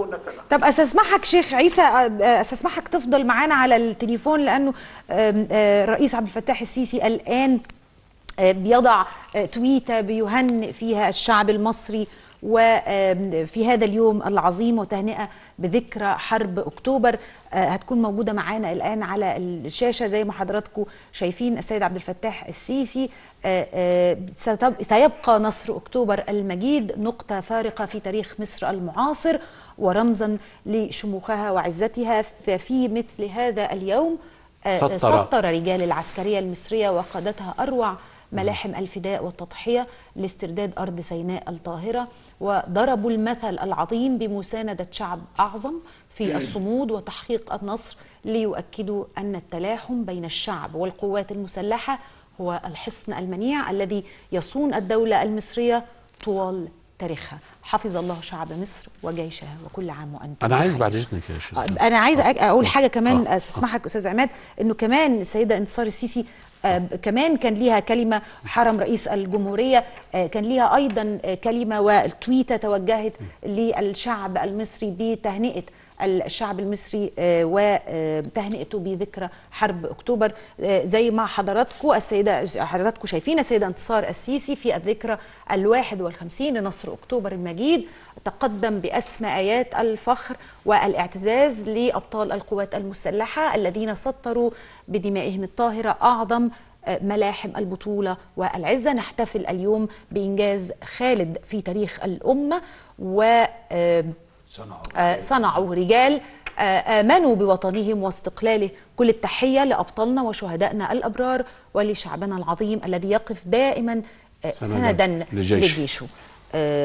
30 سنه طب استسمحك شيخ عيسى آه، استسمحك تفضل معانا على التليفون لانه آم، آه، الرئيس عبد الفتاح السيسي الان آه، بيضع آه، تويته بيهنئ فيها الشعب المصري وفي هذا اليوم العظيم وتهنئه بذكرى حرب اكتوبر آه، هتكون موجوده معانا الان على الشاشه زي ما حضراتكم شايفين السيد عبد الفتاح السيسي آه، آه، ستب- سيبقى نصر اكتوبر المجيد نقطه فارقه في تاريخ مصر المعاصر ورمزا لشموخها وعزتها ففي مثل هذا اليوم آه، سطر. سطر رجال العسكرية المصرية وقادتها أروع ملاحم الفداء والتضحية لاسترداد أرض سيناء الطاهرة وضربوا المثل العظيم بمساندة شعب أعظم في الصمود وتحقيق النصر ليؤكدوا أن التلاحم بين الشعب والقوات المسلحة هو الحصن المنيع الذي يصون الدولة المصرية طوال تاريخها حفظ الله شعب مصر وجيشها وكل عام وأنتم انا عايز بخير. بعد اذنك يا شيخ انا عايزه أك- اقول حاجه كمان آه. اسمحك استاذ عماد انه كمان السيده انتصار السيسي آه، كمان كان ليها كلمه حرم رئيس الجمهوريه آه، كان ليها ايضا آه، كلمه والتويته توجهت للشعب المصري بتهنئه الشعب المصري آه، وتهنئته بذكرى حرب اكتوبر آه، زي ما حضراتكم السيده حضراتكم شايفين السيده انتصار السيسي في الذكرى الواحد والخمسين لنصر اكتوبر المجيد تقدم باسمى ايات الفخر والاعتزاز لابطال القوات المسلحه الذين سطروا بدمائهم الطاهره اعظم آه، ملاحم البطوله والعزه نحتفل اليوم بانجاز خالد في تاريخ الامه و آه، آه، صنعوا رجال آه، آمنوا بوطنهم واستقلاله كل التحية لأبطالنا وشهدائنا الأبرار ولشعبنا العظيم الذي يقف دائما آه، سندا سندا لجيشه. لجيشه آه،